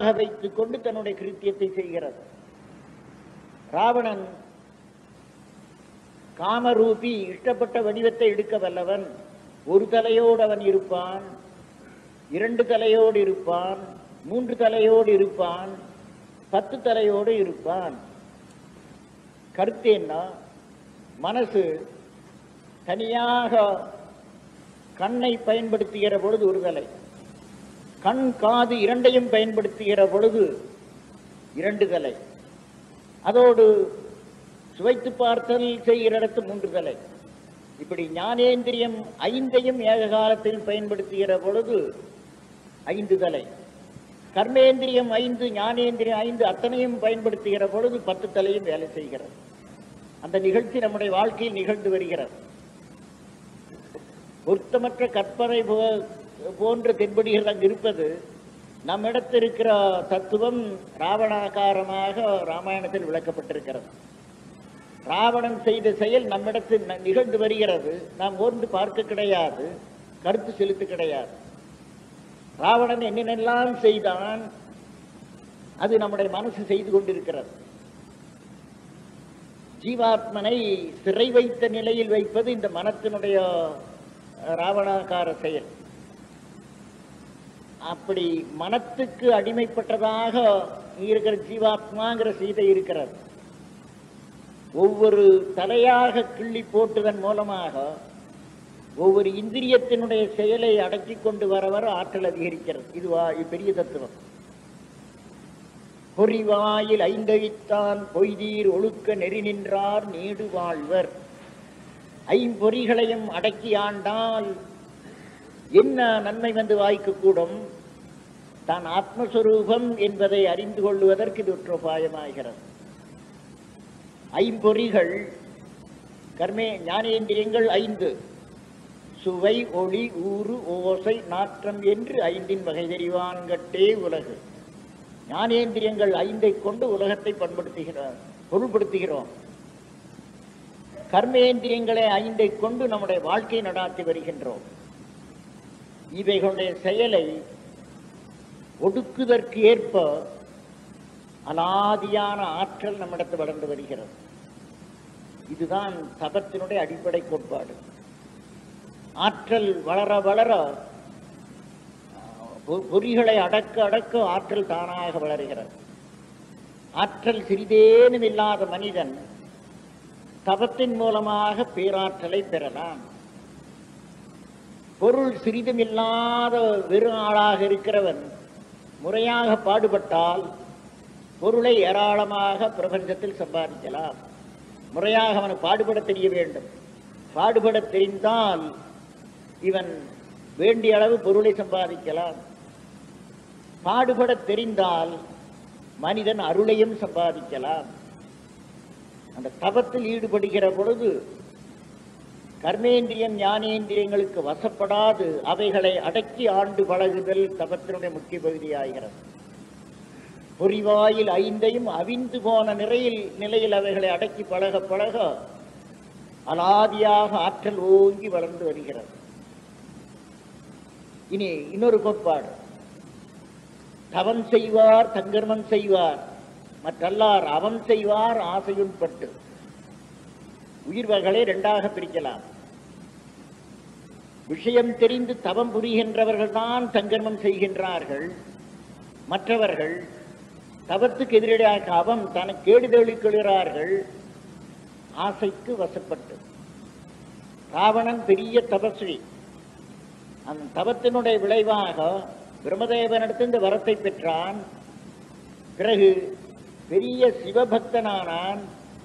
வைத்துக் கொண்டு தன்னுடைய கிருத்தியத்தை செய்கிறது ராவணன் காமரூபி இஷ்டப்பட்ட வடிவத்தை எடுக்க வல்லவன் ஒரு தலையோடு அவன் இருப்பான் இரண்டு தலையோடு இருப்பான் மூன்று தலையோடு இருப்பான் பத்து தலையோடு இருப்பான் கருத்து என்ன மனசு தனியாக கண்ணை பயன்படுத்துகிற பொழுது ஒரு தலை கண் காது இரண்டையும் பயன்படுத்துகிற பொழுது இரண்டு தலை அதோடு சுவைத்து பார்த்தல் செய்கிற இடத்து மூன்று தலை இப்படி ஞானேந்திரியம் ஐந்தையும் ஏக காலத்தில் பயன்படுத்துகிற பொழுது ஐந்து தலை கர்மேந்திரியம் ஐந்து ஞானேந்திரியம் ஐந்து அத்தனையும் பயன்படுத்துகிற பொழுது பத்து தலையும் வேலை செய்கிறது அந்த நிகழ்ச்சி நம்முடைய வாழ்க்கையில் நிகழ்ந்து வருகிறது பொருத்தமற்ற கற்பனை போ- போன்ற தென்படிகள் அங்கு இருப்பது நம்மிடத்தில் இருக்கிற தத்துவம் ராவணாகாரமாக ராமாயணத்தில் விளக்கப்பட்டிருக்கிறது ராவணன் செய்த செயல் நம்மிடத்தில் ந- நிகழ்ந்து வருகிறது நாம் ஓர்ந்து பார்க்க கிடையாது கருத்து செலுத்த கிடையாது ராவணன் என்னென்னலாம் செய்தான் அது நம்முடைய மனசு செய்து கொண்டிருக்கிறது ஜீவாத்மனை சிறை வைத்த நிலையில் வைப்பது இந்த மனத்தினுடைய அஹ், ராவணாகார செயல் அப்படி மனத்துக்கு அடிமைப்பட்டதாக இருக்கிற ஜீவாத்மாங்கிற சீதை இருக்கிறது ஒவ்வொரு தலையாக கிள்ளி போட்டுதன் மூலமாக ஒவ்வொரு இந்திரியத்தினுடைய செயலை அடக்கிக் கொண்டு வர வர ஆற்றல் அதிகரிக்கிறது இது வா- இது பெரிய தத்துவம் பொறிவாயில் ஐந்தழித்தான் பொய்தீர் ஒழுக்க நெறி நின்றார் நீடு வாழ்வர் ஐம்பொறிகளையும் அடக்கி ஆண்டால் என்ன நன்மை வந்து வாய்க்க கூடும் தான் ஆத்மஸ்வரூபம் என்பதை அறிந்து கொள்வதற்கு இது உற்றோபாயமாகிறது ஐம்பொறிகள் கர்மே ஞானேந்திரியங்கள் ஐந்து சுவை ஒளி ஊறு ஓசை நாற்றம் என்று ஐந்தின் வகை தெரிவான்கட்டே உலகு ஞானேந்திரியங்கள் ஐந்தை கொண்டு உலகத்தை பண்படுத்துகிறோம் பொருள்படுத்துகிறோம் கர்மேந்திரியங்களை ஐந்தை கொண்டு நம்முடைய வாழ்க்கை நடாத்தி வருகின்றோம் இவைகளுடைய செயலை ஒடுக்குதற்கு ஏற்ப அலாதியான ஆற்றல் நம்மிடத்தில் வளர்ந்து வருகிறது இதுதான் தபத்தினுடைய அடிப்படை கோட்பாடு ஆற்றல் வளர வளர பொ- பொறிகளை அடக்க அடக்க ஆற்றல் தானாக வளருகிறது ஆற்றல் சிறிதேனும் இல்லாத மனிதன் தபத்தின் மூலமாக பேராற்றலை பெறலாம் பொருள் சிறிதும் இல்லாத வெறும் ஆளாக இருக்கிறவன் முறையாக பாடுபட்டால் பொருளை ஏராளமாக பிரபஞ்சத்தில் சம்பாதிக்கலாம் முறையாக அவன் பாடுபட தெரிய வேண்டும் பாடுபட தெரிந்தால் இவன் வேண்டிய அளவு பொருளை சம்பாதிக்கலாம் பாடுபட தெரிந்தால் மனிதன் அருளையும் சம்பாதிக்கலாம் அந்த தபத்தில் ஈடுபடுகிற பொழுது கர்மேந்திரியம் ஞானேந்திரியங்களுக்கு வசப்படாது அவைகளை அடக்கி ஆண்டு பழகுதல் தபத்தினுடைய முக்கிய பகுதியாகிறது பொறிவாயில் ஐந்தையும் அவிந்து போன நிறையில் நிலையில் அவைகளை அடக்கி பழக பழக அலாதியாக ஆற்றல் ஓங்கி வளர்ந்து வருகிறது இனி இன்னொரு கோட்பாடு தவம் செய்வார் தங்கர்மம் செய்வார் மற்றல்லார் அவன் செய்வார் ஆசையுட்பட்டு உயிர்வர்களை இரண்டாக பிரிக்கலாம் விஷயம் தெரிந்து தவம் புரிகின்றவர்கள் தான் தங்கர்மம் செய்கின்றார்கள் மற்றவர்கள் தவத்துக்கு எதிரடியாக அவம் தனக்கு கேடுதொழிக் கொள்கிறார்கள் ஆசைக்கு வசப்பட்டு ராவணன் பெரிய தபஸ்வி அந்த தவத்தினுடைய விளைவாக பிரம்மதேவனிடத்து இந்த வரத்தை பெற்றான் பிறகு பெரிய சிவபக்தனானான்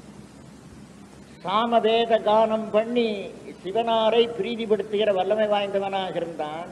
சாமவேத கானம் பண்ணி சிவனாரை பிரீதிப்படுத்துகிற வல்லமை வாய்ந்தவனாக இருந்தான்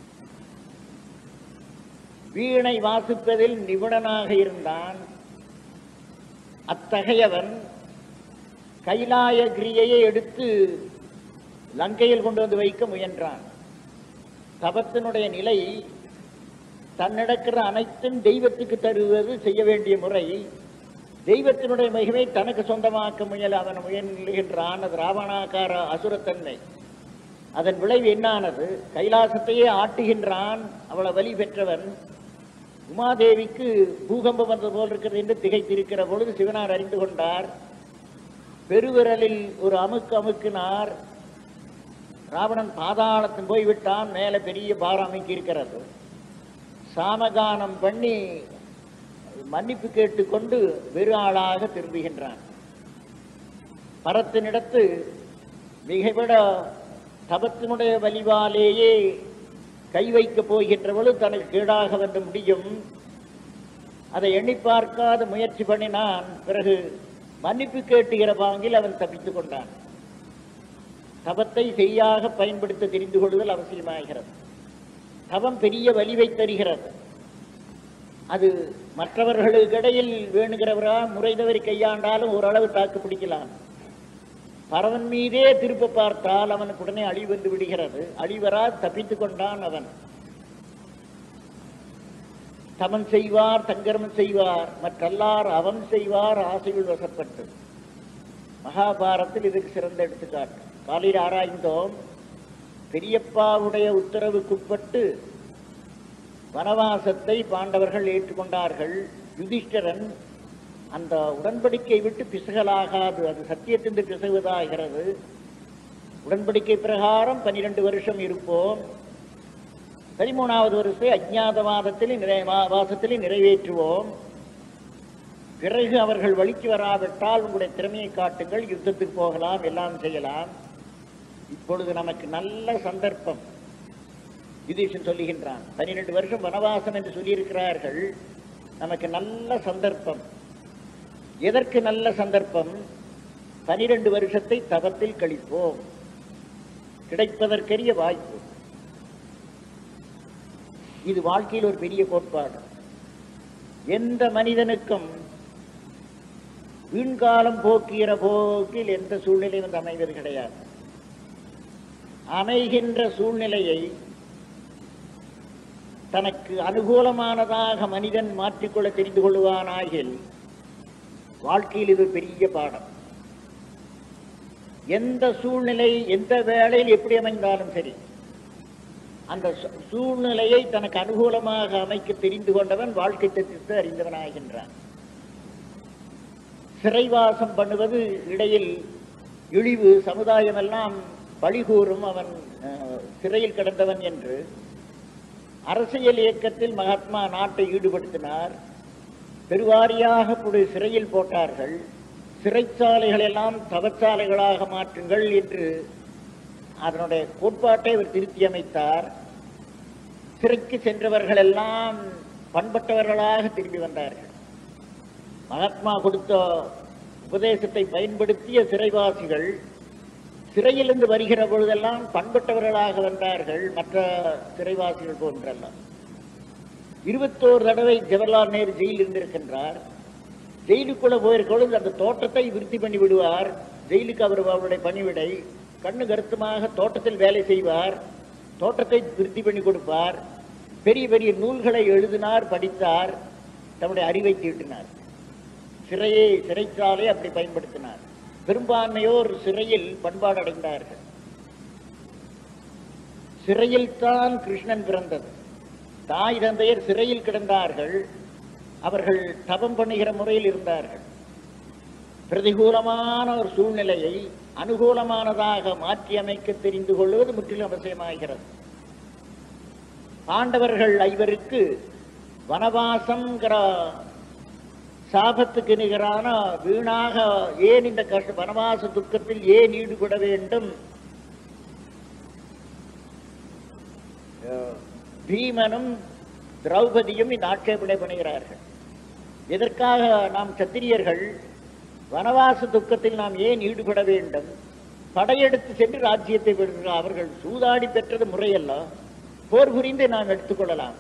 வீணை வாசிப்பதில் நிபுணனாக இருந்தான் அத்தகையவன் கைலாய கிரியையை எடுத்து லங்கையில் கொண்டு வந்து வைக்க முயன்றான் தபத்தினுடைய நிலை தன்னிடக்கிற அனைத்தும் தெய்வத்துக்கு தருவது செய்ய வேண்டிய முறை தெய்வத்தினுடைய மகிமை தனக்கு சொந்தமாக்க முயல அவன் முயல்கின்றான் அது ராவணாக்கார அசுரத்தன்மை அதன் விளைவு என்னானது கைலாசத்தையே ஆட்டுகின்றான் அவளை வலி பெற்றவன் உமாதேவிக்கு பூகம்பம் வந்தது போல் இருக்கிறது என்று திகைத்திருக்கிற பொழுது சிவனார் அறிந்து கொண்டார் பெருவிரலில் ஒரு அமுக்கு அமுக்கினார் ராவணன் பாதாளத்தின் போய்விட்டான் மேலே பெரிய பாரம் அமைக்கி இருக்கிறது சாமகானம் பண்ணி மன்னிப்பு கேட்டுக்கொண்டு வெறு ஆளாக திரும்புகின்றான் பரத்தினிடத்து மிகவிட தபத்தினுடைய வலிவாலேயே கை வைக்கப் போகின்றவளு தனக்கு கீழாக வந்து முடியும் அதை எண்ணி பார்க்காத முயற்சி பண்ணினான் பிறகு மன்னிப்பு கேட்டுகிற பாங்கில் அவன் தப்பித்துக் கொண்டான் தபத்தை சரியாக பயன்படுத்த தெரிந்து கொள்ளுதல் அவசியமாகிறது தவம் பெரிய வலிவை தருகிறது அது மற்றவர்களுக்கிடையில் வேணுகிறவரா முறைதவறி கையாண்டாலும் ஓரளவு தாக்கு பிடிக்கலாம் பரவன் மீதே திருப்ப பார்த்தால் அவனுக்கு உடனே அழிவு வந்து விடுகிறது அழிவரா தப்பித்துக் கொண்டான் அவன் தமன் செய்வார் தங்கரமன் செய்வார் மற்றல்லார் அவன் செய்வார் ஆசைகள் வசப்பட்டு மகாபாரத்தில் இதுக்கு சிறந்த எடுத்துக்காட்டு காலையில் ஆராய்ந்தோம் பெரியப்பாவுடைய உத்தரவுக்குட்பட்டு வனவாசத்தை பாண்டவர்கள் ஏற்றுக்கொண்டார்கள் யுதிஷ்டரன் அந்த உடன்படிக்கை விட்டு பிசகலாகாது அது சத்தியத்திலிருந்து பிசகுவதாகிறது உடன்படிக்கை பிரகாரம் பனிரெண்டு வருஷம் இருப்போம் பதிமூணாவது வருஷத்தை அஜ்ஞாதவாதத்திலே நிறை வாசத்திலே நிறைவேற்றுவோம் பிறகு அவர்கள் வழிக்கு வராவிட்டால் உங்களுடைய திறமையை காட்டுங்கள் யுத்தத்துக்கு போகலாம் எல்லாம் செய்யலாம் இப்பொழுது நமக்கு நல்ல சந்தர்ப்பம் யுதிஷன் சொல்லுகின்றான் பன்னிரெண்டு வருஷம் வனவாசம் என்று சொல்லியிருக்கிறார்கள் நமக்கு நல்ல சந்தர்ப்பம் எதற்கு நல்ல சந்தர்ப்பம் பனிரெண்டு வருஷத்தை தவத்தில் கழிப்போம் கிடைப்பதற்கரிய வாய்ப்பு இது வாழ்க்கையில் ஒரு பெரிய கோட்பாடு எந்த மனிதனுக்கும் வீண்காலம் போக்கிற போக்கில் எந்த சூழ்நிலை வந்து அமைவது கிடையாது அமைகின்ற சூழ்நிலையை தனக்கு அனுகூலமானதாக மனிதன் மாற்றிக்கொள்ள தெரிந்து கொள்வானாகில் வாழ்க்கையில் இது பெரிய பாடம் எந்த சூழ்நிலை எந்த வேளையில் எப்படி அமைந்தாலும் சரி அந்த சூ- சூழ்நிலையை தனக்கு அனுகூலமாக அமைக்க தெரிந்து கொண்டவன் வாழ்க்கை தத்துவத்தை அறிந்தவனாகின்றான் சிறைவாசம் பண்ணுவது இடையில் இழிவு சமுதாயமெல்லாம் பழிகூறும் அவன் அஹ், சிறையில் கிடந்தவன் என்று அரசியல் இயக்கத்தில் மகாத்மா நாட்டை ஈடுபடுத்தினார் பெருவாரியாக புடி சிறையில் போட்டார்கள் சிறைச்சாலைகள் எல்லாம் தவச்சாலைகளாக மாற்றுங்கள் என்று அதனுடைய கோட்பாட்டை அவர் திருத்தி அமைத்தார் சிறைக்கு சென்றவர்கள் எல்லாம் பண்பட்டவர்களாக திரும்பி வந்தார்கள் மகாத்மா கொடுத்த உபதேசத்தை பயன்படுத்திய சிறைவாசிகள் சிறையிலிருந்து வருகிற பொழுதெல்லாம் பண்பட்டவர்களாக வந்தார்கள் மற்ற சிறைவாசிகள் போன்றெல்லாம் இருபத்தோரு தடவை ஜவஹர்லால் நேரு ஜெயிலில் இருந்திருக்கின்றார் ஜெயிலுக்குள்ள போயிருக்க பொழுது அந்த தோட்டத்தை விருத்தி பண்ணி விடுவார் ஜெயிலுக்கு அவர் அவருடைய பணிவிடை கண்ணு கருத்துமாக தோட்டத்தில் வேலை செய்வார் தோட்டத்தை விருத்தி பண்ணி கொடுப்பார் பெரிய பெரிய நூல்களை எழுதினார் படித்தார் தன்னுடைய அறிவை தீட்டினார் சிறையை சிறைச்சாலை அப்படி பயன்படுத்தினார் பெரும்பான்மையோர் சிறையில் பண்பாடு அடைந்தார்கள் சிறையில் தான் கிருஷ்ணன் பிறந்தது தாய் தந்தையர் சிறையில் கிடந்தார்கள் அவர்கள் தபம் பண்ணுகிற முறையில் இருந்தார்கள் பிரதிகூலமான ஒரு சூழ்நிலையை அனுகூலமானதாக மாற்றி அமைக்க தெரிந்து கொள்வது முற்றிலும் அவசியமாகிறது பாண்டவர்கள் ஐவருக்கு வனவாசம்ங்கிற சாபத்துக்கு நிகரான வீணாக ஏன் இந்த கஷ்ட வனவாச துக்கத்தில் ஏன் ஈடுபட வேண்டும் அஹ், பீமனும் திரௌபதியும் இந்த ஆட்சேபனை பண்ணுகிறார்கள் எதற்காக நாம் சத்திரியர்கள் வனவாச துக்கத்தில் நாம் ஏன் ஈடுபட வேண்டும் படையெடுத்து சென்று ராஜ்யத்தை பெறுகிறார் அவர்கள் சூதாடி பெற்றது முறையல்ல போர் புரிந்து நாம் எடுத்துக்கொள்ளலாம்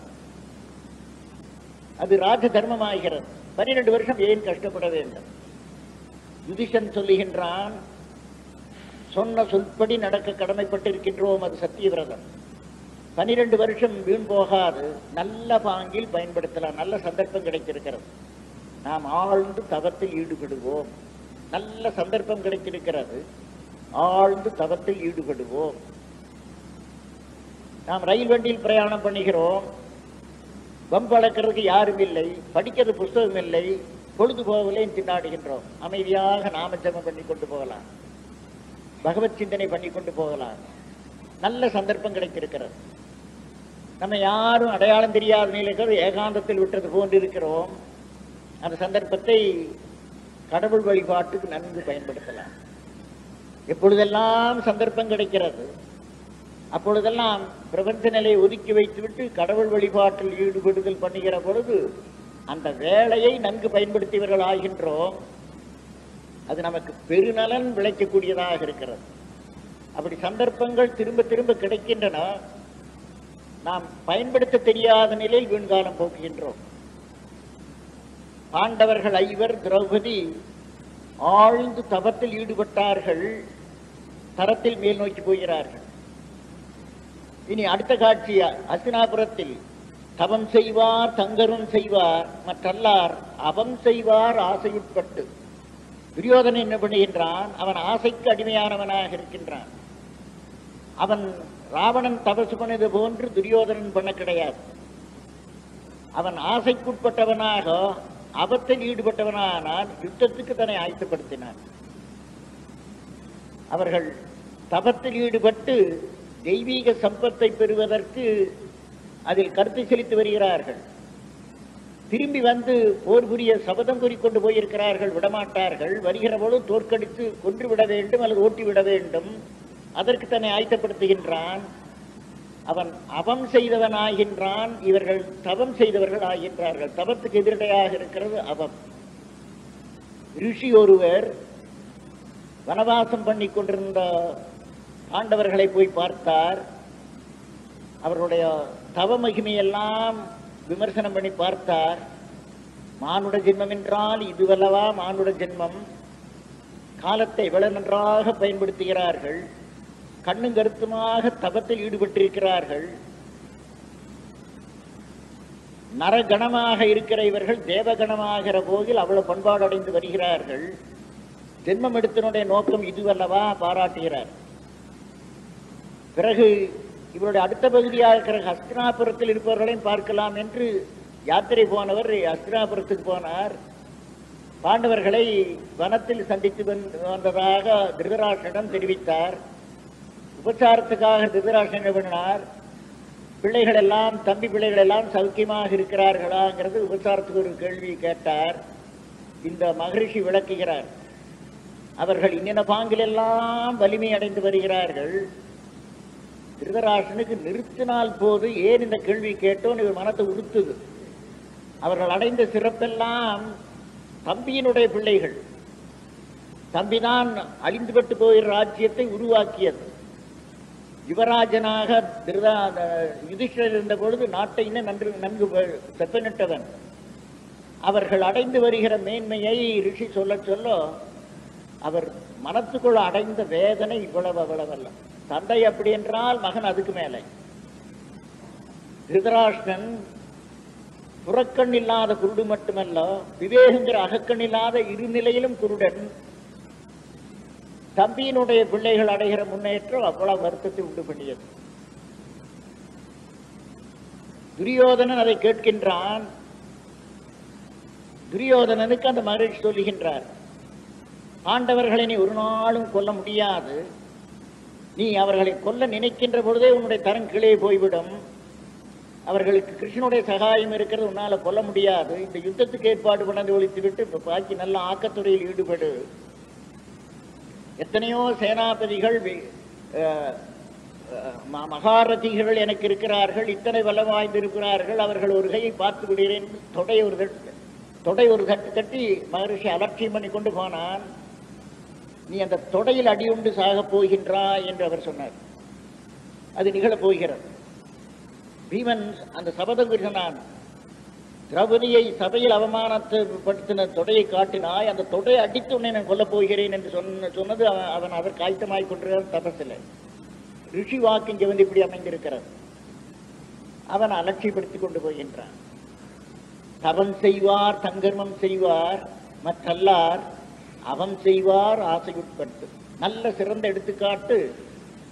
அது ராஜ தர்மமாகிறது பன்னிரண்டு வருஷம் ஏன் கஷ்டப்பட வேண்டும் யுதிஷன் சொல்லுகின்றான் சொன்ன சொல்படி நடக்க கடமைப்பட்டிருக்கின்றோம் அது சத்தியவிரதம் பனிரெண்டு வருஷம் வீண் போகாது நல்ல பாங்கில் பயன்படுத்தலாம் நல்ல சந்தர்ப்பம் கிடைத்திருக்கிறது நாம் ஆழ்ந்து தவத்தில் ஈடுபடுவோம் நல்ல சந்தர்ப்பம் கிடைத்திருக்கிறது ஆழ்ந்து தவத்தில் ஈடுபடுவோம் நாம் ரயில் வண்டியில் பிரயாணம் பண்ணுகிறோம் வம்பளக்கிறதுக்கு யாரும் இல்லை படிக்கிறது புஸ்தகம் இல்லை பொழுது போகவில்லை திண்டாடுகின்றோம் அமைதியாக நாம ஜெபம் பண்ணி கொண்டு போகலாம் பகவத் சிந்தனை பண்ணி கொண்டு போகலாம் நல்ல சந்தர்ப்பம் கிடைத்திருக்கிறது நம்ம யாரும் அடையாளம் தெரியாத நிலைகள் ஏகாந்தத்தில் விட்டது போன்று இருக்கிறோம் அந்த சந்தர்ப்பத்தை கடவுள் வழிபாட்டுக்கு நன்கு பயன்படுத்தலாம் எப்பொழுதெல்லாம் சந்தர்ப்பம் கிடைக்கிறது அப்பொழுதெல்லாம் பிரபஞ்ச நிலையை ஒதுக்கி வைத்துவிட்டு கடவுள் வழிபாட்டில் ஈடுபடுதல் பண்ணுகிற பொழுது அந்த வேலையை நன்கு பயன்படுத்தியவர்கள் ஆகின்றோம் அது நமக்கு பெருநலன் விளைக்கக்கூடியதாக இருக்கிறது அப்படி சந்தர்ப்பங்கள் திரும்ப திரும்ப கிடைக்கின்றன நாம் பயன்படுத்த தெரியாத நிலையில் வீண்காலம் போக்குகின்றோம் பாண்டவர்கள் ஐவர் திரௌபதி ஆழ்ந்து தபத்தில் ஈடுபட்டார்கள் தரத்தில் மேல் நோக்கி போகிறார்கள் இனி அடுத்த காட்சி அஸ்தினாபுரத்தில் தவம் செய்வார் தங்கரும் செய்வார் மற்றல்லார் அவம் செய்வார் ஆசையுட்பட்டு துரியோதனன் என்ன பண்ணுகின்றான் அவன் ஆசைக்கு அடிமையானவனாக இருக்கின்றான் அவன் ராவணன் தபசு பண்ணது போன்று துரியோதனன் பண்ண கிடையாது அவன் ஆசைக்குட்பட்டவனாக அபத்தில் ஈடுபட்டவனானால் யுத்தத்துக்கு தன்னை ஆயத்தப்படுத்தினான் அவர்கள் தபத்தில் ஈடுபட்டு தெய்வீக சம்பத்தை பெறுவதற்கு அதில் கருத்து செலுத்தி வருகிறார்கள் திரும்பி வந்து போர் புரிய சபதம் கூறிக்கொண்டு போயிருக்கிறார்கள் விடமாட்டார்கள் வருகிற பொழுது தோற்கடித்து கொன்று விட வேண்டும் அல்லது ஓட்டி விட வேண்டும் அதற்கு தன்னை ஆயத்தப்படுத்துகின்றான் அவன் அவம் செய்தவன் ஆகின்றான் இவர்கள் தவம் செய்தவர்கள் ஆகின்றார்கள் தவத்துக்கு எதிரடையாக இருக்கிறது அவம் ரிஷி ஒருவர் வனவாசம் பண்ணி கொண்டிருந்த பாண்டவர்களை போய் பார்த்தார் அவர்களுடைய தவ மகிமையெல்லாம் விமர்சனம் பண்ணி பார்த்தார் மானுட ஜென்மம் என்றால் இதுவல்லவா மானுட ஜென்மம் காலத்தை எவ்வளவு நன்றாக பயன்படுத்துகிறார்கள் கண்ணும் கருத்துமாக தபத்தில் ஈடுபட்டிருக்கிறார்கள் நரகணமாக இருக்கிற இவர்கள் தேவகணமாகிற போதில் அவ்வளவு பண்பாடு அடைந்து வருகிறார்கள் ஜென்மம் எடுத்தனுடைய நோக்கம் இதுவல்லவா பாராட்டுகிறார் பிறகு இவருடைய அடுத்த பகுதியாக இருக்கிற ஹஸ்தினாபுரத்தில் இருப்பவர்களையும் பார்க்கலாம் என்று யாத்திரை போனவர் ஹஸ்தினாபுரத்துக்கு போனார் பாண்டவர்களை வனத்தில் சந்தித்து வந்து- வந்ததாக திருதராஷனிடம் தெரிவித்தார் உபச்சாரத்துக்காக திருதராஷன் என்ன பண்ணினார் பிள்ளைகள் எல்லாம் தம்பி பிள்ளைகள் எல்லாம் சௌக்கியமாக இருக்கிறார்களாங்கிறது உபச்சாரத்துக்கு ஒரு கேள்வி கேட்டார் இந்த மகரிஷி விளக்குகிறார் அவர்கள் இன்னின பாங்கிலெல்லாம் வலிமை அடைந்து வருகிறார்கள் திருதராசனுக்கு நிறுத்தினால் போது ஏன் இந்த கேள்வி கேட்டோன்னு இவர் மனத்தை உறுத்துது அவர்கள் அடைந்த சிறப்பெல்லாம் தம்பியினுடைய பிள்ளைகள் தம்பிதான் அழிந்துபட்டு போகிற ராஜ்யத்தை உருவாக்கியது யுவராஜனாக திருதா யுதிஷ்டர் இருந்த பொழுது நாட்டை இன்னும் நன்று நன்கு வ- செப்பனிட்டவன் அவர்கள் அடைந்து வருகிற மேன்மையை ரிஷி சொல்ல சொல்ல அவர் மனத்துக்குள் அடைந்த வேதனை இவ்வளவு அவ்வளவல்ல தந்தை அப்படி என்றால் மகன் அதுக்கு மேலே திருதராஷ்டன் புறக்கண் இல்லாத குருடு மட்டுமல்ல விவேகங்கிற அகக்கண் இல்லாத இரு நிலையிலும் குருடன் தம்பியினுடைய பிள்ளைகள் அடைகிற முன்னேற்றம் அவ்வளவு வருத்தத்தை உண்டு பண்ணியது துரியோதனன் அதை கேட்கின்றான் துரியோதனனுக்கு அந்த மகிழ்ச்சி சொல்லுகின்றார் ஆண்டவர்களை நீ ஒரு நாளும் கொல்ல முடியாது நீ அவர்களை கொல்ல நினைக்கின்ற பொழுதே உன்னுடைய தரம் கீழே போய்விடும் அவர்களுக்கு கிருஷ்ணனுடைய சகாயம் இருக்கிறது உன்னால கொல்ல முடியாது இந்த யுத்தத்துக்கு ஏற்பாடு பண்ணதை ஒழித்து விட்டு இப்ப பாக்கி நல்ல ஆக்கத்துறையில் ஈடுபடு எத்தனையோ சேனாபதிகள் வி- அஹ், அஹ், ம- மகாரதிகள் எனக்கு இருக்கிறார்கள் இத்தனை வல்லம் வாய்ந்திருக்கிறார்கள் அவர்கள் ஒரு கையை பார்த்து விடுகிறேன் தொடை ஒரு தட்டு தொடை ஒரு தட்டு தட்டி மகரிஷி அலட்சியம் பண்ணி கொண்டு போனான் நீ அந்த தொடையில் அடியுண்டு சாகப் போகின்றாய் என்று அவர் சொன்னார் அது நிகழப் போகிறது பீமன் அந்த சபதம் சொன்னான் திரௌபதியை சபையில் அவமானத்தை படுத்தின தொடையை காட்டினாய் அந்த தொடையை அடித்து உன்னை நான் கொல்லப் போகிறேன் என்று சொன்ன சொன்னது அவன் அவன் அதற்கு ஆயத்தமாய் கொண்டிருக்கிறான் தபசில் ரிஷி வாக்கு இங்கே வந்து இப்படி அமைந்திருக்கிறது அவன் அலட்சியப்படுத்திக் கொண்டு போகின்றான் தவம் செய்வார் தங்கர்மம் செய்வார் மற்றல்லார் அவம் செய்வார் ஆசையுட்பட்டு நல்ல சிறந்த எடுத்துக்காட்டு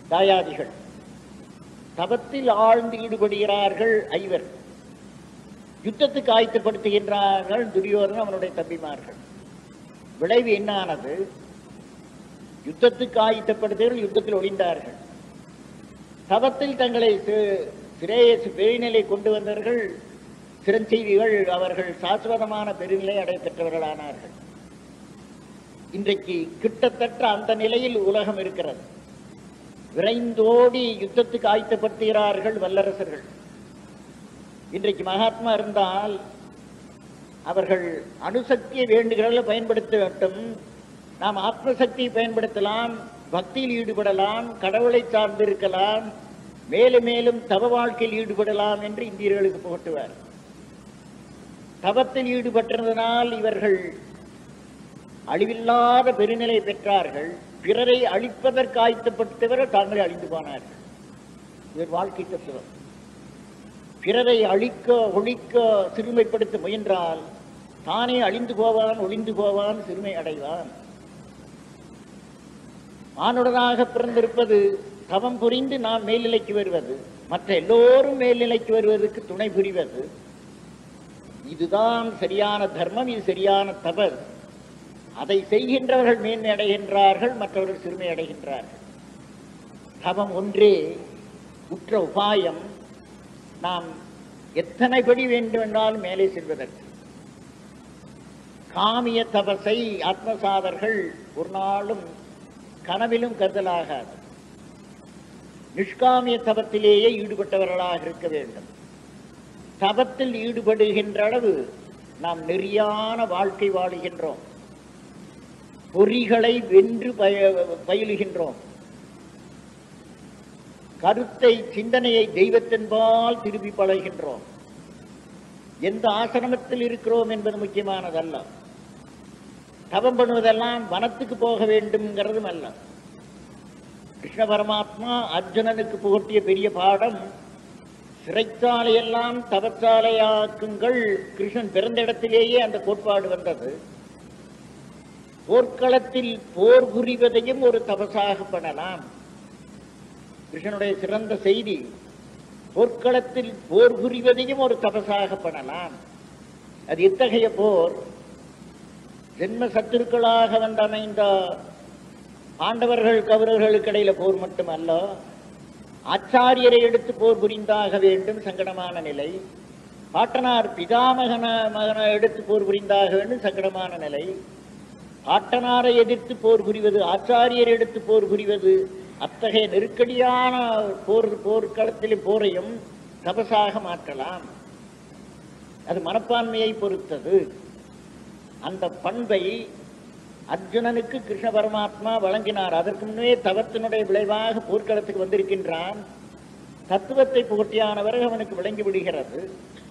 தாயாதிகள் தவத்தில் ஆழ்ந்து ஈடுபடுகிறார்கள் ஐவர் யுத்தத்துக்கு ஆயத்தப்படுத்துகின்றார்கள் துரியோதனன் அவனுடைய தம்பிமார்கள் விளைவு என்ன ஆனது யுத்தத்துக்கு ஆயத்தப்படுத்தியவர்கள் யுத்தத்தில் ஒளிந்தார்கள் தவத்தில் தங்களை சி- சிரேயஸ் பெருநிலை கொண்டு வந்தவர்கள் சிரஞ்சீவிகள் அவர்கள் சாஸ்வதமான பெருநிலை அடைய பெற்றவர்களானார்கள் இன்றைக்கு கிட்டத்தட்ட அந்த நிலையில் உலகம் இருக்கிறது விரைந்தோடி யுத்தத்துக்கு ஆயத்தப்படுத்துகிறார்கள் வல்லரசர்கள் இன்றைக்கு மகாத்மா இருந்தால் அவர்கள் அணுசக்தியை வேண்டுகிறவர்கள் பயன்படுத்த வேண்டும் நாம் ஆத்மசக்தியை பயன்படுத்தலாம் பக்தியில் ஈடுபடலாம் கடவுளை சார்ந்திருக்கலாம் மேலும் மேலும் தவ வாழ்க்கையில் ஈடுபடலாம் என்று இந்தியர்களுக்கு புகட்டுவார் தவத்தில் ஈடுபட்டிருந்தனால் இவர்கள் அழிவில்லாத பெருநிலை பெற்றார்கள் பிறரை அழிப்பதற்கு ஆயத்தப்படுத்தவர்கள் தாங்களே அழிந்து போனார்கள் இவர் வாழ்க்கை தத்துவம் பிறரை அழிக்க ஒழிக்க சிறுமைப்படுத்த முயன்றால் தானே அழிந்து போவான் ஒளிந்து போவான் சிறுமை அடைவான் மானுடனாக பிறந்திருப்பது தவம் புரிந்து நாம் மேல்நிலைக்கு வருவது மற்ற எல்லோரும் மேல்நிலைக்கு வருவதற்கு துணை புரிவது இதுதான் சரியான தர்மம் இது சரியான தபஸ் அதை செய்கின்றவர்கள் மேன்மை அடைகின்றார்கள் மற்றவர்கள் சிறுமை அடைகின்றார்கள் தவம் ஒன்றே உற்ற உபாயம் நாம் எத்தனை படி வேண்டுமென்றாலும் மேலே செல்வதற்கு காமிய தபசை ஆத்மசாதர்கள் ஒரு நாளும் கனவிலும் கருதலாகாது நிஷ்காமிய தபத்திலேயே ஈடுபட்டவர்களாக இருக்க வேண்டும் தபத்தில் ஈடுபடுகின்ற அளவு நாம் நெறியான வாழ்க்கை வாழுகின்றோம் பொறிகளை வென்று பய பயிலுகின்றோம் கருத்தை சிந்தனையை தெய்வத்தின்பால் திருப்பி பழகின்றோம் எந்த ஆசிரமத்தில் இருக்கிறோம் என்பது முக்கியமானதல்ல தவம் பண்ணுவதெல்லாம் வனத்துக்கு போக வேண்டும்ங்கிறதும் அல்ல கிருஷ்ண பரமாத்மா அர்ஜுனனுக்கு புகட்டிய பெரிய பாடம் சிறைச்சாலையெல்லாம் தவச்சாலையாக்குங்கள் கிருஷ்ணன் பிறந்த இடத்திலேயே அந்த கோட்பாடு வந்தது போர்க்களத்தில் போர் புரிவதையும் ஒரு தபசாக பண்ணலாம் கிருஷ்ணனுடைய சிறந்த செய்தி போர்க்களத்தில் போர் புரிவதையும் ஒரு தபசாக பண்ணலாம் அது எத்தகைய போர் ஜென்ம சத்துருக்களாக வந்த அமைந்த பாண்டவர்கள் கௌரவர்களுக்கு இடையில போர் மட்டுமல்ல ஆச்சாரியரை எடுத்து போர் புரிந்தாக வேண்டும் சங்கடமான நிலை பாட்டனார் பிதாமகன மகனை எடுத்து போர் புரிந்தாக வேண்டும் சங்கடமான நிலை பாட்டனாரை எதிர்த்து போர் புரிவது ஆச்சாரியர் எடுத்து போர் புரிவது அத்தகைய நெருக்கடியான போர் போர்க்களத்தில் போரையும் தபசாக மாற்றலாம் அது மனப்பான்மையை பொறுத்தது அந்த பண்பை அர்ஜுனனுக்கு கிருஷ்ண பரமாத்மா வழங்கினார் அதற்கு முன்னே தவத்தினுடைய விளைவாக போர்க்களத்துக்கு வந்திருக்கின்றான் தத்துவத்தை புகட்டியானவர் அவனுக்கு விளங்கி விடுகிறது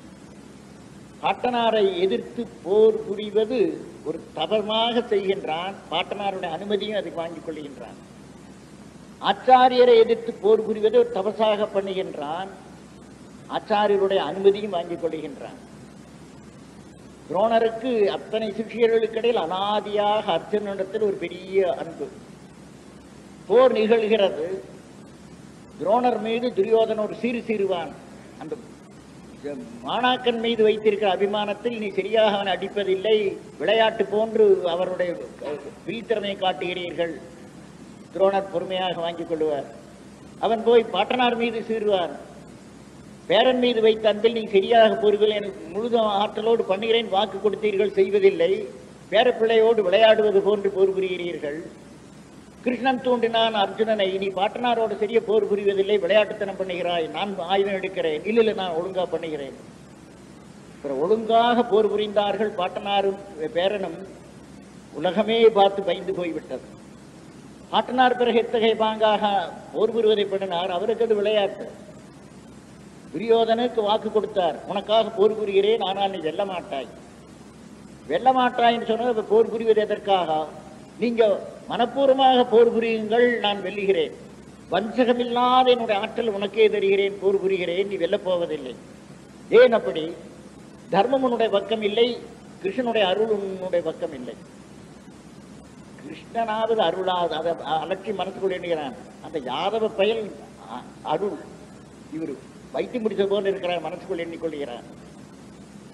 பாட்டனாரை எதிர்த்து போர் புரிவது ஒரு தவமாக செய்கின்றான் பாட்டனாருடைய அனுமதியும் அதை வாங்கிக் கொள்கின்றான் ஆச்சாரியரை எதிர்த்து போர் புரிவது ஒரு தபசாக பண்ணுகின்றான் ஆச்சாரியருடைய அனுமதியும் வாங்கிக் கொள்கின்றான் துரோணருக்கு அத்தனை சிஷியர்களுக்கு இடையில் அனாதியாக அர்ஜுனிடத்தில் ஒரு பெரிய அன்பு போர் நிகழ்கிறது துரோணர் மீது துரியோதன ஒரு சீறு சீருவான் அந்த மாணாக்கன் மீது வைத்திருக்கிற அபிமானத்தில் நீ சரியாக அவனை அடிப்பதில்லை விளையாட்டு போன்று அவருடைய விழித்திறமையை காட்டுகிறீர்கள் துரோணர் பொறுமையாக வாங்கிக் கொள்வார் அவன் போய் பாட்டனார் மீது சீருவான் பேரன் மீது வைத்த அன்பில் நீ சரியாக பொறுவில் எனக்கு முழுதும் ஆற்றலோடு பண்ணுகிறேன் வாக்கு கொடுத்தீர்கள் செய்வதில்லை பேரப்பிள்ளையோடு விளையாடுவது போன்று போர் புரிகிறீர்கள் கிருஷ்ணன் தூண்டினான் அர்ஜுனனை நீ பாட்டனாரோடு சரியா போர் புரிவதில்லை விளையாட்டுத்தனம் பண்ணுகிறாய் நான் ஆயுதம் எடுக்கிறேன் இல்ல இல்ல நான் ஒழுங்கா பண்ணுகிறேன் அப்புறம் ஒழுங்காக போர் புரிந்தார்கள் பாட்டனாரும் பேரனும் உலகமே பார்த்து பயந்து போய்விட்டது பாட்டனார் பிறகு எத்தகைய பாங்காக போர் புரிவதை பண்ணினார் அவருக்கு அது விளையாட்டு துரியோதனுக்கு வாக்கு கொடுத்தார் உனக்காக போர் புரிகிறேன் ஆனால் நீ வெல்ல மாட்டாய் வெல்ல மாட்டாய்ன்னு சொன்னது போர் புரிவது எதற்காக நீங்க மனப்பூர்வமாக போர் புரியுங்கள் நான் வெல்லுகிறேன் வஞ்சகமில்லாத என்னுடைய ஆற்றல் உனக்கே தருகிறேன் போர் புரிகிறேன் நீ வெல்லப் போவதில்லை ஏன் அப்படி தர்மம் உன்னுடைய பக்கம் இல்லை கிருஷ்ணனுடைய அருள் உன்னுடைய பக்கம் இல்லை கிருஷ்ணனாவது அருளாது அதை அலட்சி மனசுக்குள் எண்ணுகிறான் அந்த யாதவ பயல் அ- அருள் இவர் வைத்து முடிச்ச போல இருக்கிறார் மனசுக்குள் எண்ணிக்கொள்கிறார்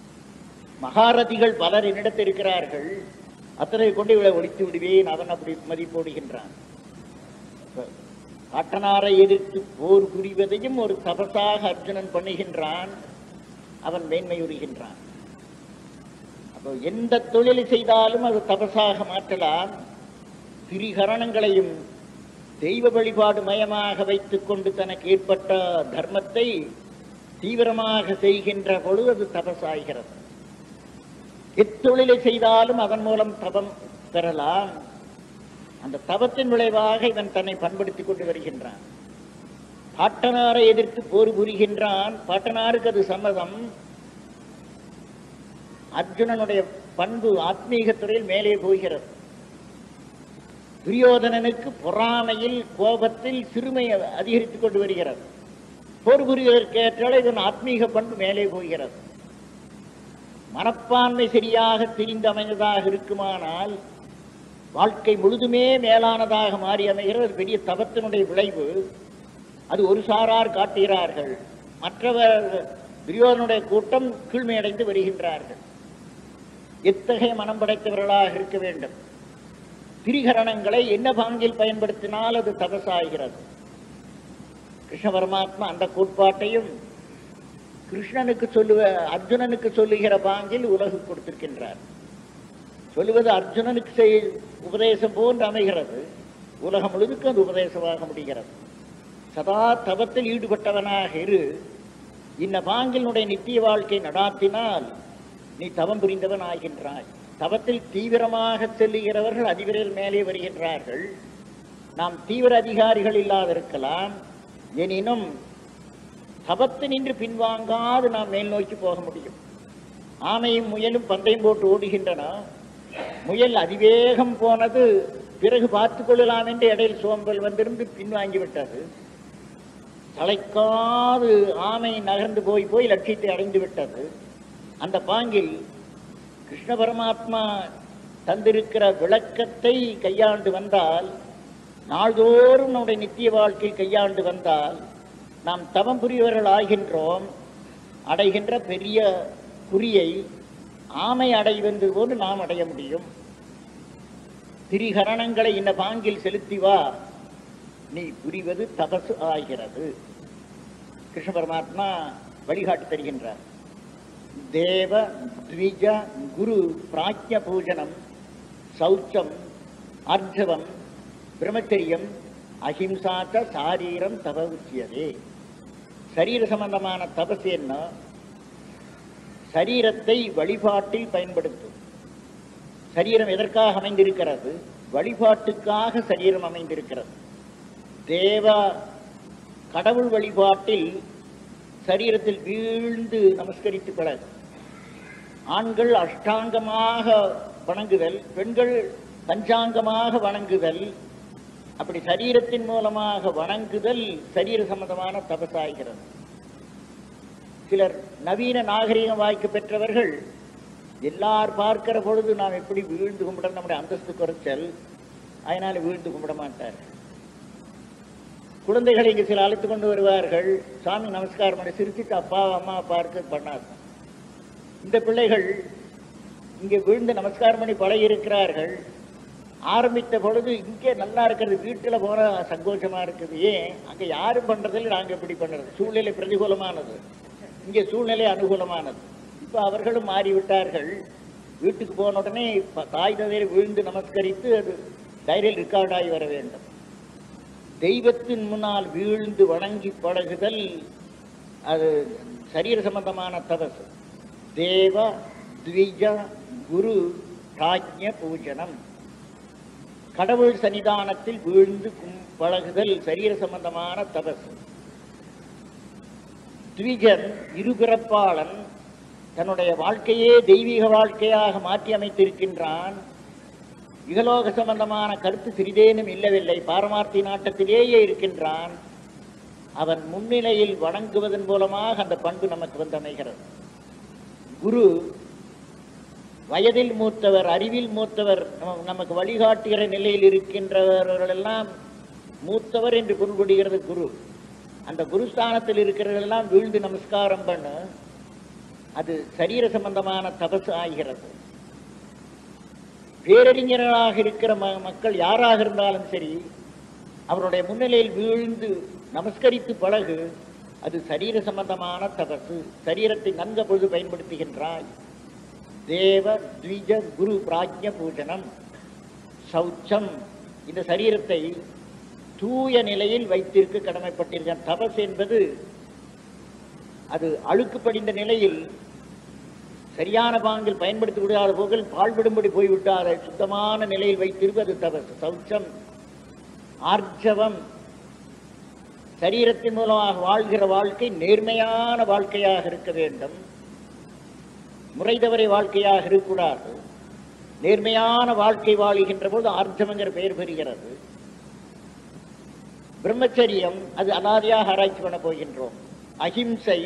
மகாரதிகள் பலர் என்னிடத்தில் இருக்கிறார்கள் அத்தனை கொண்டு இவளை ஒழித்து விடுவேன் அவன் அப்படி மதிப்போடுகின்றான் இப்ப பாட்டனாரை எதிர்த்து போர் புரிவதையும் ஒரு தபசாக அர்ஜுனன் பண்ணுகின்றான் அவன் மேன்மையுறுகின்றான் அப்போ எந்த தொழிலை செய்தாலும் அது தபசாக மாற்றலாம் திரிகரணங்களையும் தெய்வ வழிபாடு மயமாக வைத்துக் கொண்டு தனக்கு ஏற்பட்ட தர்மத்தை தீவிரமாக செய்கின்ற பொழுது அது தபசாகிறது எத்தொழிலை செய்தாலும் அதன் மூலம் தபம் பெறலாம் அந்த தவத்தின் விளைவாக இவன் தன்னை பண்படுத்திக் கொண்டு வருகின்றான் பாட்டனாரை எதிர்த்து போர் புரிகின்றான் பாட்டனாருக்கு அது சம்மதம் அர்ஜுனனுடைய பண்பு ஆத்மீக துறையில் மேலே போகிறது துரியோதனனுக்கு பொறாமையில் கோபத்தில் சிறுமை அதிகரித்துக் கொண்டு வருகிறது போர் புரிவதற்கேற்றால் இதன் ஆத்மீக பண்பு மேலே போகிறது மனப்பான்மை சரியாக தெரிந்து அமைந்ததாக இருக்குமானால் வாழ்க்கை முழுதுமே மேலானதாக மாறி அமைகிறது அது பெரிய தவத்தினுடைய விளைவு அது ஒரு சாரார் காட்டுகிறார்கள் மற்றவர் துரியோதனுடைய கூட்டம் கீழ்மையடைந்து வருகின்றார்கள் எத்தகைய மனம் படைத்தவர்களாக இருக்க வேண்டும் திரிகரணங்களை என்ன பாங்கில் பயன்படுத்தினால் அது தபசாகிறது கிருஷ்ண பரமாத்மா அந்த கோட்பாட்டையும் கிருஷ்ணனுக்கு சொல்லுவ அர்ஜுனனுக்கு சொல்லுகிற பாங்கில் உலகு கொடுத்திருக்கின்றார் சொல்லுவது அர்ஜுனனுக்கு செய் உபதேசம் போன்று அமைகிறது உலகம் முழுதுக்கு அது உபதேசமாக முடிகிறது சதா தவத்தில் ஈடுபட்டவனாக இரு இன்ன பாங்கினுடைய நித்திய வாழ்க்கை நடாத்தினால் நீ தவம் புரிந்தவன் ஆகின்றாய் தவத்தில் தீவிரமாக செல்லுகிறவர்கள் அதிபரில் மேலே வருகின்றார்கள் நாம் தீவிர அதிகாரிகள் இல்லாதிருக்கலாம் எனினும் தபத்து நின்று பின்வாங்காது நாம் மேல் நோக்கி போக முடியும் ஆமையும் முயலும் பந்தயம் போட்டு ஓடுகின்றன முயல் அதிவேகம் போனது பிறகு பார்த்துக் கொள்ளலாம் என்று இடையில் சோம்பல் வந்திருந்து பின்வாங்கி விட்டது தலைக்காது ஆமை நகர்ந்து போய் போய் லட்சியத்தை அடைந்து விட்டது அந்த பாங்கில் கிருஷ்ண பரமாத்மா தந்திருக்கிற விளக்கத்தை கையாண்டு வந்தால் நாள்தோறும் நம்முடைய நித்திய வாழ்க்கையில் கையாண்டு வந்தால் நாம் தவம் புரியவர்கள் ஆகின்றோம் அடைகின்ற பெரிய குறியை ஆமை அடைவது போன்று நாம் அடைய முடியும் திரிகரணங்களை இந்த பாங்கில் செலுத்தி வா நீ புரிவது தபசு ஆகிறது கிருஷ்ண பரமாத்மா வழிகாட்டி தருகின்றார் தேவ த்விஜ குரு பிராஜ்ய பூஜனம் சௌச்சம் அர்ஜவம் பிரம்மச்சரியம் அஹிம்சாச்ச சாரீரம் தப உச்சியதே சரீர சம்பந்தமான தபசு என்ன சரீரத்தை வழிபாட்டில் பயன்படுத்தும் சரீரம் எதற்காக அமைந்திருக்கிறது வழிபாட்டுக்காக சரீரம் அமைந்திருக்கிறது தேவ கடவுள் வழிபாட்டில் சரீரத்தில் வீழ்ந்து நமஸ்கரித்து பழகு ஆண்கள் அஷ்டாங்கமாக வணங்குதல் பெண்கள் பஞ்சாங்கமாக வணங்குதல் அப்படி சரீரத்தின் மூலமாக வணங்குதல் சரீர சம்பந்தமான தபசாகிறது சிலர் நவீன நாகரிகம் வாய்க்கு பெற்றவர்கள் எல்லார் பார்க்கிற பொழுது நாம் எப்படி வீழ்ந்து கும்பிட நம்முடைய அந்தஸ்து குறைச்சல் அதனால வீழ்ந்து கும்பிட மாட்டார் குழந்தைகளை இங்கு சில அழைத்து கொண்டு வருவார்கள் சாமி நமஸ்காரம் பண்ணி சிரிச்சுட்டு அப்பா அம்மா பார்க்க பண்ணார் இந்த பிள்ளைகள் இங்கே விழுந்து நமஸ்காரம் பண்ணி பழகி இருக்கிறார்கள் ஆரம்பித்த பொழுது இங்கே நல்லா இருக்கிறது வீட்டில் போன சங்கோஷமா இருக்குது ஏன் அங்கே யாரும் பண்றதில்லை நாங்க எப்படி பண்றது சூழ்நிலை பிரதிகூலமானது இங்கே சூழ்நிலை அனுகூலமானது இப்போ அவர்களும் மாறிவிட்டார்கள் வீட்டுக்கு போன உடனே ப- தாய் தந்தையரை விழுந்து நமஸ்கரித்து அது டைரியில் ரெக்கார்டாகி வர வேண்டும் தெய்வத்தின் முன்னால் வீழ்ந்து வணங்கி பழகுதல் அது சரீர சம்பந்தமான தபசு தேவ த்விஜ குரு பிராஜ்ய பூஜனம் கடவுள் சன்னிதானத்தில் வீழ்ந்து கும்- பழகுதல் சரீர சம்பந்தமான தபசு த்விஜன் இருபிறப்பாளன் தன்னுடைய வாழ்க்கையே தெய்வீக வாழ்க்கையாக மாற்றி அமைத்திருக்கின்றான் இகலோக சம்பந்தமான கருத்து சிறிதேனும் இல்லவில்லை பாரமார்த்தி நாட்டத்திலேயே இருக்கின்றான் அவன் முன்னிலையில் வணங்குவதன் மூலமாக அந்த பண்பு நமக்கு வந்து அமைகிறது குரு வயதில் மூத்தவர் அறிவில் மூத்தவர் நம- நமக்கு வழிகாட்டுகிற நிலையில் இருக்கின்றவர்களெல்லாம் மூத்தவர் என்று பொருள்படுகிறது குரு அந்த குருஸ்தானத்தில் இருக்கிறவர்களெல்லாம் வீழ்ந்து நமஸ்காரம் பண்ண அது சரீர சம்பந்தமான தபசு ஆகிறது பேரறிஞர்களாக இருக்கிற ம- மக்கள் யாராக இருந்தாலும் சரி அவருடைய முன்னிலையில் வீழ்ந்து நமஸ்கரித்து பழகு அது சரீர சம்பந்தமான தபசு சரீரத்தை நன்க பொழுது பயன்படுத்துகின்றாய் தேவ த்விஜ குரு பிராஜ்ய பூஜனம் சௌச்சம் இந்த சரீரத்தை தூய நிலையில் வைத்திருக்க கடமைப்பட்டிருக்க தபஸ் என்பது அது அழுக்கு படிந்த நிலையில் சரியான பாங்கில் பயன்படுத்தி விடாத போகில் பாழ்விடும்படி போய்விட்டாத சுத்தமான நிலையில் வைத்திருப்பது தபஸ் சௌச்சம் ஆர்ஜவம் சரீரத்தின் மூலமாக வாழ்கிற வாழ்க்கை நேர்மையான வாழ்க்கையாக இருக்க வேண்டும் முறை தவறை வாழ்க்கையாக இருக்கக்கூடாது நேர்மையான வாழ்க்கை வாழுகின்ற போது ஆர்ஜவங்கிற பெயர் பெறுகிறது பிரம்மச்சரியம் அது அனாதியாக ஆராய்ச்சி பண்ண போகின்றோம் அஹிம்சை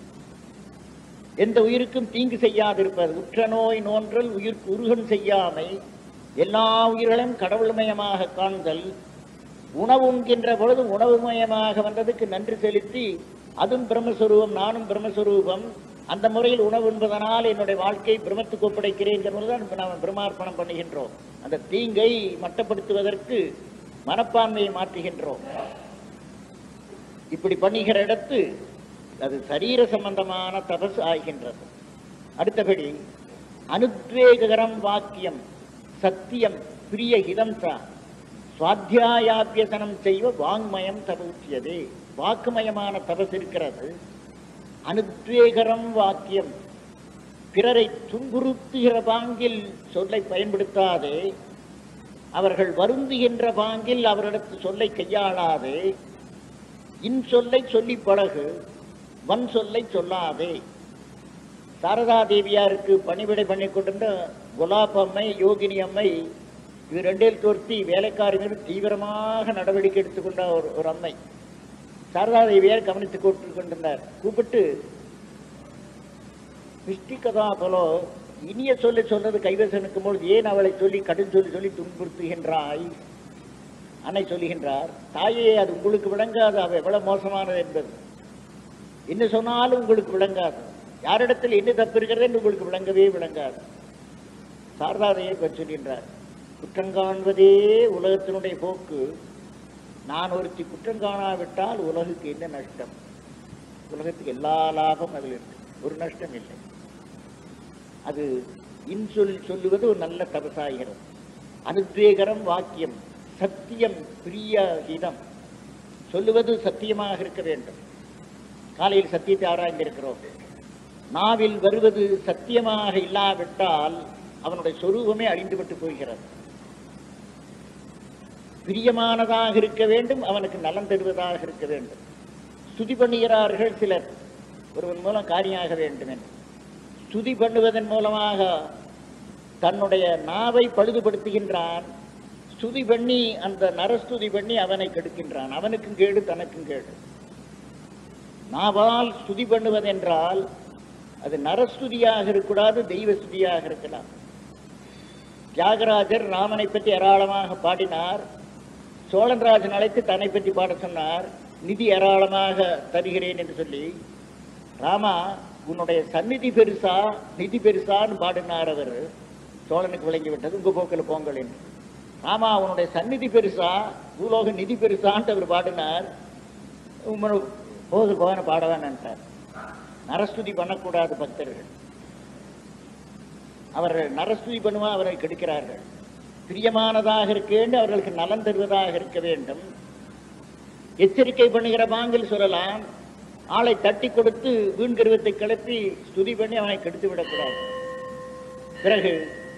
எந்த உயிருக்கும் தீங்கு செய்யாதிருப்பது உற்ற நோய் நோன்றல் உயிர்க்கு உருகன் செய்யாமை எல்லா உயிர்களையும் கடவுள்மயமாக காண்தல் உணவு உண்கின்ற பொழுது உணவுமயமாக வந்ததுக்கு நன்றி செலுத்தி அதுவும் பிரம்மஸ்வரூபம் நானும் பிரம்மஸ்வரூபம் அந்த முறையில் உணவு உண்பதனால் என்னுடைய வாழ்க்கை பிரம்மத்துக்கு ஒப்படைக்கிறேன் தான் நாம் பிரம்மார்ப்பணம் பண்ணுகின்றோம் அந்த தீங்கை மட்டப்படுத்துவதற்கு மனப்பான்மையை மாற்றுகின்றோம் இப்படி பண்ணுகிற இடத்து அது சரீர சம்பந்தமான தபஸ் ஆகின்றது அடுத்தபடி அனுத்வேகரம் வாக்கியம் சத்தியம் பிரிய ஹிதம்சா சுவாத்தியாயாபியசனம் செய்வ வாங்மயம் தபுச்சியதே வாக்குமயமான தபஸ் இருக்கிறது அனுத்வேகரம் வாக்கியம் பிறரை துன்புறுத்துகிற பாங்கில் சொல்லை பயன்படுத்தாதே அவர்கள் வருந்துகின்ற பாங்கில் அவரிடத்து சொல்லை கையாளாதே இன் சொல்லை சொல்லி பழகு வன் சொல்லை சொல்லாதே சாரதா தேவியாருக்கு பணிவிடை பண்ணி கொண்டிருந்த குலாப் அம்மை யோகினி அம்மை இது ரெண்டில் தோர்த்தி வேலைக்காரி மீது தீவிரமாக நடவடிக்கை எடுத்துக்கொண்ட ஒரு ஒரு அம்மை சாரதா தேவியார் கவனித்துக் கொண்டு கொண்டிருந்தார் கூப்பிட்டு மிஷ்டி கதா போலோ இனிய சொல்லி சொன்னது கைவசம் பொழுது ஏன் அவளை சொல்லி கடும் சொல்லி சொல்லி துன்புறுத்துகின்றாய் அன்னை சொல்லுகின்றார் தாயே அது உங்களுக்கு விளங்காது அவ எவ்வளவு மோசமானது என்பது என்ன சொன்னாலும் உங்களுக்கு விளங்காது யாரிடத்தில் என்ன தப்பு இருக்கிறது என்று உங்களுக்கு விளங்கவே விளங்காது சாரதாதையை பற்றி சொல்கின்றார் குற்றம் காண்பதே உலகத்தினுடைய போக்கு நான் ஒருத்தி குற்றம் காணாவிட்டால் உலகுக்கு என்ன நஷ்டம் உலகத்துக்கு எல்லா லாபம் அதில் இருக்கு ஒரு நஷ்டம் இல்லை அது இன்சொல் சொல்லுவது ஒரு நல்ல தபசாகிறது அனுத்வேகரம் வாக்கியம் சத்தியம் பிரிய ஹிதம் சொல்லுவது சத்தியமாக இருக்க வேண்டும் காலையில் சத்தியத்தை ஆராய்ந்திருக்கிறோம் நாவில் வருவது சத்தியமாக இல்லாவிட்டால் அவனுடைய சொரூபமே அழிந்துவிட்டு போகிறது பிரியமானதாக இருக்க வேண்டும் அவனுக்கு நலன் தருவதாக இருக்க வேண்டும் ஸ்துதி பண்ணுகிறார்கள் சிலர் ஒருவன் மூலம் காரியாக வேண்டும் என்று ஸ்துதி பண்ணுவதன் மூலமாக தன்னுடைய நாவை பழுதுபடுத்துகின்றான் ஸ்துதி பண்ணி அந்த நரஸ்துதி பண்ணி அவனை கெடுக்கின்றான் அவனுக்கும் கேடு தனக்கும் கேடு நாவால் ஸ்துதி பண்ணுவதென்றால் அது நரஸ்துதியாக இருக்கக்கூடாது தெய்வ ஸ்துதியாக இருக்கலாம் தியாகராஜர் ராமனை பற்றி ஏராளமாக பாடினார் சோழன்ராஜன் அழைத்து தன்னை பற்றி பாட சொன்னார் நிதி ஏராளமாக தருகிறேன் என்று சொல்லி ராமா உன்னுடைய சந்நிதி பெருசா நிதி பெருசான்னு பாடினார் அவர் சோழனுக்கு விளங்கி விட்டது உங்க போக்கில் போங்கள் என்று ராமா உன்னுடைய சந்நிதி பெருசா பூலோக நிதி பெருசான்ட்டு அவர் பாடினார் உம்மனு போது போகன பாட வேணான்ட்டார் நரஸ்துதி பண்ணக்கூடாது பக்தர்கள் அவர்கள் நரஸ்துதி பண்ணுவா அவரை கெடுக்கிறார்கள் பிரியமானதாக இருக்க வேண்டும் அவர்களுக்கு நலன் தருவதாக இருக்க வேண்டும் எச்சரிக்கை பண்ணுகிற பாங்கில் சொல்லலாம் ஆளை தட்டி கொடுத்து வீண் கருவத்தை கிளப்பி ஸ்துதி பண்ணி அவனை கெடுத்து விடக்கூடாது பிறகு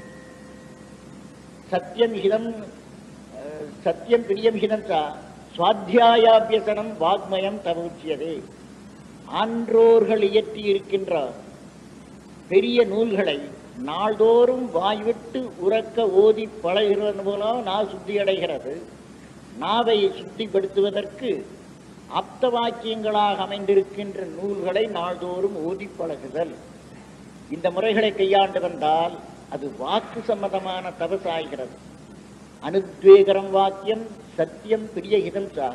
சத்தியம் ஹிதம் அஹ், சத்தியம் பிரியம் ஹிதம் சா சுவாத்தியாயாபியசனம் வாக்மயம் தவிர்ச்சியதே ஆன்றோர்கள் இயற்றி இருக்கின்ற பெரிய நூல்களை நாள்தோறும் வாய்விட்டு உறக்க ஓதி பழகிறது மூலம் நான் சுத்தி அடைகிறது நாவை சுத்திப்படுத்துவதற்கு அப்த வாக்கியங்களாக அமைந்திருக்கின்ற நூல்களை நாள்தோறும் ஓதி பழகுதல் இந்த முறைகளை கையாண்டு வந்தால் அது வாக்கு சம்பந்தமான தபசாகிறது அனுத்வேகரம் வாக்கியம் சத்தியம் பிரிய ஹிதம்சா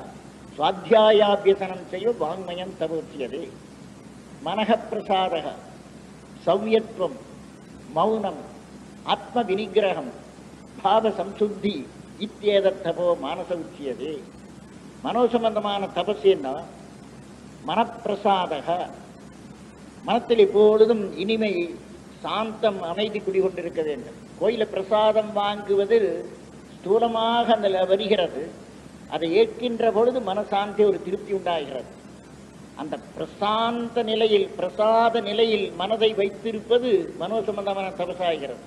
சுவாத்தியாயாபியசனம் செய்வ வாங்மயம் தவிர்த்தியதே மனக பிரசாதக சௌயத்வம் மௌனம் ஆத்ம வினிகிரகம் பாவ சம்சுத்தி இத்தியேதத்தபோ மானச உச்சியதே மனோசம்பந்தமான தபஸ் என்ன மனப்பிரசாதக மனத்தில் எப்பொழுதும் இனிமை சாந்தம் அமைதி குடிகொண்டிருக்க வேண்டும் கோயில பிரசாதம் வாங்குவது ஸ்தூலமாக அந்த வருகிறது அதை ஏற்கின்ற பொழுது மனசாந்தி ஒரு திருப்தி உண்டாகிறது அந்த பிரசாந்த நிலையில் பிரசாத நிலையில் மனதை வைத்திருப்பது மனோசம்பந்தமான தபசாகிறது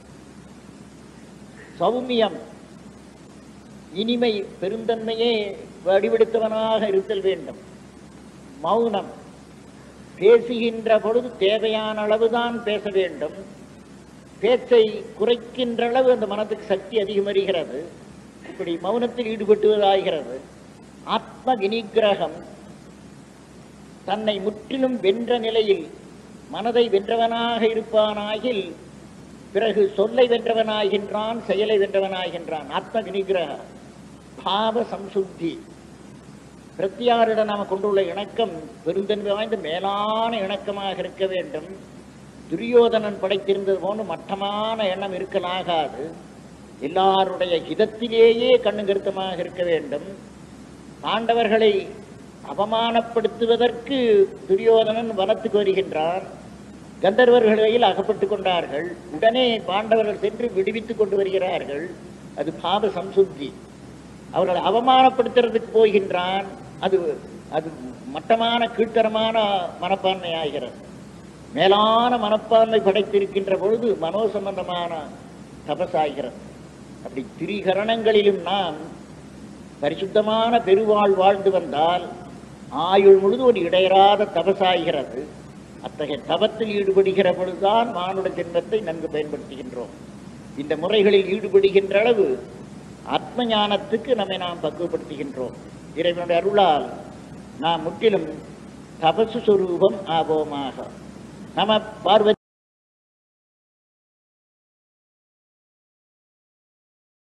சௌமியம் இனிமை பெருந்தன்மையே வடிவெடுத்தவனாக இருத்தல் வேண்டும் மௌனம் பேசுகின்ற பொழுது தேவையான அளவுதான் பேச வேண்டும் பேச்சை குறைக்கின்ற அளவு அந்த மனதுக்கு சக்தி அதிகம் வருகிறது இப்படி மௌனத்தில் ஈடுபட்டுவதாகிறது ஆத்ம வினிகிரகம் தன்னை முற்றிலும் வென்ற நிலையில் மனதை வென்றவனாக இருப்பானாகில் பிறகு சொல்லை வென்றவனாகின்றான் செயலை வென்றவனாகின்றான் ஆத்ம வினிகிரக பாவ சம்சுத்தி பிரத்தியாரிடம் நாம் கொண்டுள்ள இணக்கம் பெருந்தன்மை வாய்ந்த மேலான இணக்கமாக இருக்க வேண்டும் துரியோதனன் படைத்திருந்தது போன்று மட்டமான எண்ணம் இருக்கலாகாது எல்லாருடைய ஹிதத்திலேயே கண்ணுங்கருத்தமாக இருக்க வேண்டும் பாண்டவர்களை அவமானப்படுத்துவதற்கு துரியோதனன் வனத்துக்கு வருகின்றார் கந்தர்வர்கள் கையில் அகப்பட்டுக் கொண்டார்கள் உடனே பாண்டவர்கள் சென்று விடுவித்துக் கொண்டு வருகிறார்கள் அது பாவ சம்சுத்தி அவர்களை அவமானப்படுத்துறதுக்கு போகின்றான் அது அது மட்டமான கீழ்த்தரமான மனப்பான்மை ஆகிறது மேலான மனப்பான்மை படைத்திருக்கின்ற பொழுது மனோ சம்பந்தமான தபசாகிறது அப்படி திரிகரணங்களிலும் நாம் பரிசுத்தமான பெருவாழ் வாழ்ந்து வந்தால் ஆயுள் முழுது ஒரு இடையறாத தபசாகிறது அத்தகைய தபத்தில் ஈடுபடுகிற பொழுதுதான் மானுட ஜென்மத்தை நன்கு பயன்படுத்துகின்றோம் இந்த முறைகளில் ஈடுபடுகின்ற அளவு ஆத்ம ஞானத்துக்கு நம்மை நாம் பக்குவப்படுத்துகின்றோம் இறைவனுடைய அருளால் நாம் முற்றிலும் தபசு சொரூபம் ஆவோமாக நம பார்வதி